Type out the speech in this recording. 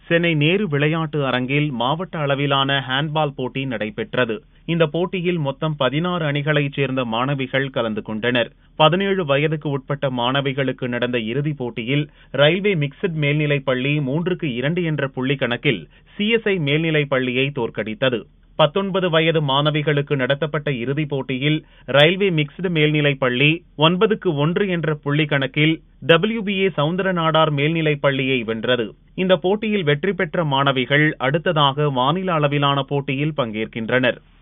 சென்னை நேரு விளையாட்டு அரங்கில் மாவட்ட அளவிலான ஹேண்ட்பால் போட்டி நடைபெற்றது இந்த போட்டியில் மொத்தம் பதினாறு அணிகளைச் சேர்ந்த மாணவிகள் கலந்து கொண்டனர் பதினேழு வயதுக்கு உட்பட்ட மாணவிகளுக்கு நடந்த இறுதிப் போட்டியில் ரயில்வே மிக்சட் மேல்நிலைப் பள்ளி மூன்றுக்கு இரண்டு என்ற புள்ளி கணக்கில் சிஎஸ்ஐ மேல்நிலைப் பள்ளியை தோற்கடித்தது பத்தொன்பது வயது மாணவிகளுக்கு நடத்தப்பட்ட இறுதிப் போட்டியில் ரயில்வே மிக்ஸ்டு மேல்நிலைப் பள்ளி ஒன்பதுக்கு ஒன்று என்ற புள்ளி கணக்கில் டபிள்யூபிஏ சவுந்தர நாடார் மேல்நிலைப் பள்ளியை வென்றது இந்த போட்டியில் வெற்றி பெற்ற மாணவிகள் அடுத்ததாக மாநில அளவிலான போட்டியில் பங்கேற்கின்றனர்